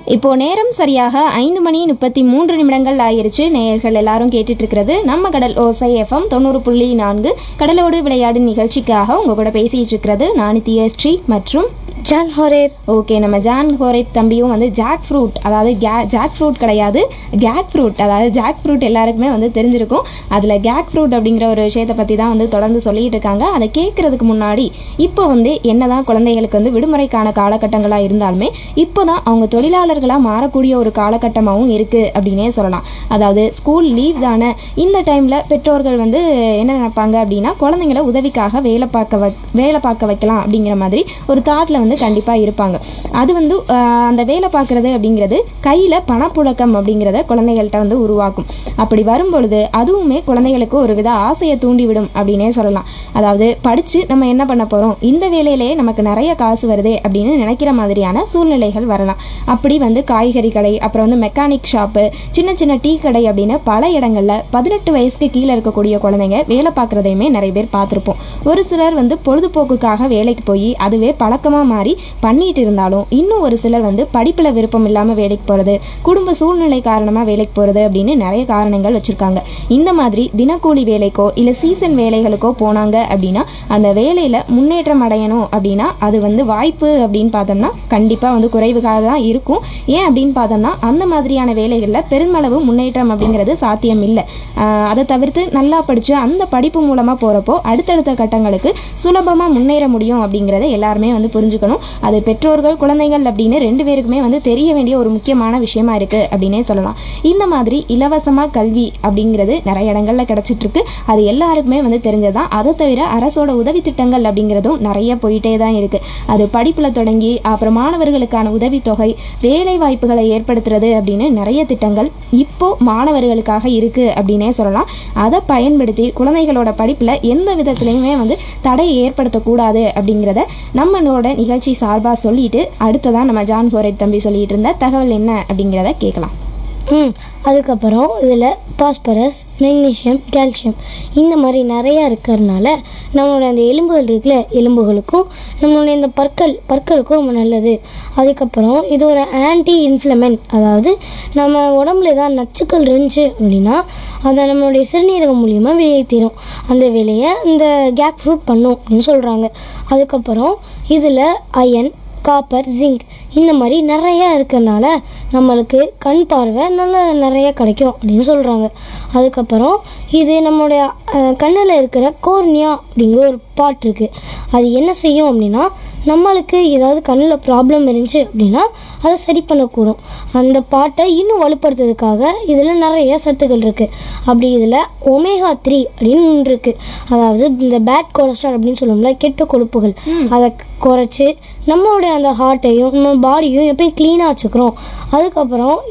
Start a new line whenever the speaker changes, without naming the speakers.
இப்போ நேரம் சரியாக ஐந்து மணி முப்பத்தி மூன்று நிமிடங்கள் ஆயிருச்சு நேயர்கள் எல்லாரும் கேட்டுட்டு இருக்கிறது நம்ம கடல் ஓசை எஃப்எம் தொண்ணூறு புள்ளி நான்கு கடலோடு விளையாடு நிகழ்ச்சிக்காக உங்க கூட பேசிட்டு இருக்கிறது நானி தியஸ்ரீ மற்றும்
ஜான் ஹோரேப்
ஓகே நம்ம ஜான் ஹோரேப் தம்பியும் வந்து ஜாக் ஃப்ரூட் அதாவது கே ஜாக் ஃப்ரூட் கிடையாது கேக் ஃப்ரூட் அதாவது ஜாக் ஃப்ரூட் எல்லாருக்குமே வந்து தெரிஞ்சிருக்கும் அதில் கேக் ஃப்ரூட் அப்படிங்கிற ஒரு விஷயத்தை பற்றி தான் வந்து தொடர்ந்து சொல்லிட்டு இருக்காங்க அதை கேட்குறதுக்கு முன்னாடி இப்போ வந்து என்னதான் குழந்தைகளுக்கு வந்து விடுமுறைக்கான காலகட்டங்களாக இருந்தாலுமே இப்போ தான் அவங்க தொழிலாளர்களாக மாறக்கூடிய ஒரு காலகட்டமாகவும் இருக்குது அப்படின்னே சொல்லலாம் அதாவது ஸ்கூல் லீவ் தானே இந்த டைமில் பெற்றோர்கள் வந்து என்ன நினைப்பாங்க அப்படின்னா குழந்தைங்கள உதவிக்காக வேலை பார்க்க வை வேலை பார்க்க வைக்கலாம் அப்படிங்கிற மாதிரி ஒரு தாட்டில் வந்து கண்டிப்பாக இருப்பாங்க அது வந்து ஆஹ், அந்த வேலை பார்க்குறது அப்படிங்கிறது கையில் பணப்புழக்கம் அப்படிங்கிறத குழந்தைகள்கிட்ட வந்து உருவாக்கும் அப்படி வரும்பொழுது அதுவுமே குழந்தைகளுக்கு ஒரு வித ஆசையை தூண்டிவிடும் அப்படின்னே சொல்லலாம் அதாவது படித்து நம்ம என்ன பண்ண போகிறோம் இந்த வேலையிலேயே நமக்கு நிறைய காசு வருதே அப்படின்னு நினைக்கிற மாதிரியான சூழ்நிலைகள் வரலாம் அப்படி வந்து காய்கறி கடை அப்புறம் வந்து மெக்கானிக் ஷாப்பு சின்ன சின்ன டீ கடை அப்படின்னு பல இடங்களில் பதினெட்டு வயசுக்கு கீழே இருக்கக்கூடிய குழந்தைங்க வேலை பார்க்குறதையுமே நிறைய பேர் பார்த்துருப்போம் ஒரு சிலர் வந்து பொழுதுபோக்குக்காக வேலைக்கு போய் அதுவே பழக்கமாக மாறி பண்ணிட்டு இருந்தாலும் இன்னும் ஒரு சிலர் வந்து படிப்பில் விருப்பம் இல்லாமல் வேலைக்கு போகிறது குடும்ப சூழ்நிலை காரணமாக வேலைக்கு போகிறது அப்படின்னு நிறைய காரணங்கள் வச்சுருக்காங்க இந்த மாதிரி தினக்கூலி வேலைக்கோ இல்லை சீசன் வேலைகளுக்கோ போனாங்க அப்படின்னா அந்த வேலையில் முன்னேற்றம் அடையணும் அப்படின்னா அது வந்து வாய்ப்பு அப்படின்னு பார்த்தோம்னா கண்டிப்பாக வந்து குறைவுக்காக தான் இருக்கும் ஏன் அப்படின்னு பார்த்தோம்னா அந்த மாதிரியான வேலைகளில் பெருமளவு முன்னேற்றம் அப்படிங்கிறது சாத்தியம் இல்லை ஆஹ் அதை தவிர்த்து நல்லா படித்து அந்த படிப்பு மூலமாக போகிறப்போ அடுத்தடுத்த கட்டங்களுக்கு சுலபமாக முன்னேற முடியும் அப்படிங்கிறத எல்லாருமே வந்து புரிஞ்சுக்கணும் அது பெற்றோர்கள் குழந்தைகள் அப்படின்னு ரெண்டு பேருக்குமே வந்து தெரிய வேண்டிய ஒரு முக்கியமான விஷயமா இருக்குது அப்படின்னே சொல்லலாம் இந்த மாதிரி இலவசமாக கல்வி அப்படிங்கிறது நிறைய இடங்களில் கிடச்சிட்டு இருக்கு அது எல்லாருக்குமே வந்து தெரிஞ்சதான் அதை தவிர அரசோட உதவி திட்டங்கள் அப்படிங்கிறதும் நிறைய போயிட்டே தான் இருக்குது அது படிப்பில் தொடங்கி அப்புறம் மாணவர்களுக்கான உதவித்தொகை வேலை வாய்ப்புகளை ஏற்படுத்துறது அப்படின்னு நிறைய திட்டங்கள் இப்போ மாணவர்களுக்காக இருக்குது அப்படின்னே சொல்லலாம் அதை பயன்படுத்தி குழந்தைகளோட படிப்பில் எந்த விதத்துலையுமே வந்து தடையை ஏற்படுத்தக்கூடாது அப்படிங்கிறத நம்மளோட நிகழ்ச்சி சார்பாக சொல்லிட்டு அடுத்ததான் நம்ம ஜான் கோரைப் தம்பி சொல்லிட்டு இருந்த தகவல் என்ன அப்படிங்கிறத கேட்கலாம்
ம் அதுக்கப்புறம் இதில் பாஸ்பரஸ் மெக்னீஷியம் கால்சியம் இந்த மாதிரி நிறையா இருக்கிறதுனால நம்மளோட அந்த எலும்புகள் இருக்குல்ல எலும்புகளுக்கும் நம்மளுடைய இந்த பற்கள் பற்களுக்கும் ரொம்ப நல்லது அதுக்கப்புறம் இது ஒரு ஆன்டி இன்ஃப்ளமெண்ட் அதாவது நம்ம உடம்புல ஏதாவது நச்சுக்கள் இருந்துச்சு அப்படின்னா அதை நம்மளுடைய சிறுநீரகம் மூலியமாக வெளியேற்றிடும் அந்த வேலையை இந்த கேக் ஃப்ரூட் பண்ணும் அப்படின்னு சொல்கிறாங்க அதுக்கப்புறம் இதில் அயன் காப்பர் ஜிங்க் இந்த மாதிரி நிறையா இருக்கறனால நம்மளுக்கு கண் பார்வை நல்லா நிறைய கிடைக்கும் அப்படின்னு சொல்கிறாங்க அதுக்கப்புறம் இது நம்மளுடைய கண்ணில் இருக்கிற கோர்னியா அப்படிங்கிற ஒரு பாட் இருக்குது அது என்ன செய்யும் அப்படின்னா நம்மளுக்கு ஏதாவது கண்ணில் ப்ராப்ளம் இருந்துச்சு அப்படின்னா அதை சரி பண்ணக்கூடும் அந்த பாட்டை இன்னும் வலுப்படுத்துறதுக்காக இதில் நிறைய சத்துக்கள் இருக்குது அப்படி இதில் ஒமேகா த்ரீ அப்படின்னு ஒன்று இருக்குது அதாவது இந்த பேட் கொலஸ்ட்ரால் அப்படின்னு சொல்லுவோம்ல கெட்ட கொழுப்புகள் அதை குறைச்சி நம்மளுடைய அந்த ஹார்ட்டையும் நம்ம பாடியும் எப்பயும் க்ளீனாக வச்சுக்கிறோம் அதுக்கப்புறம்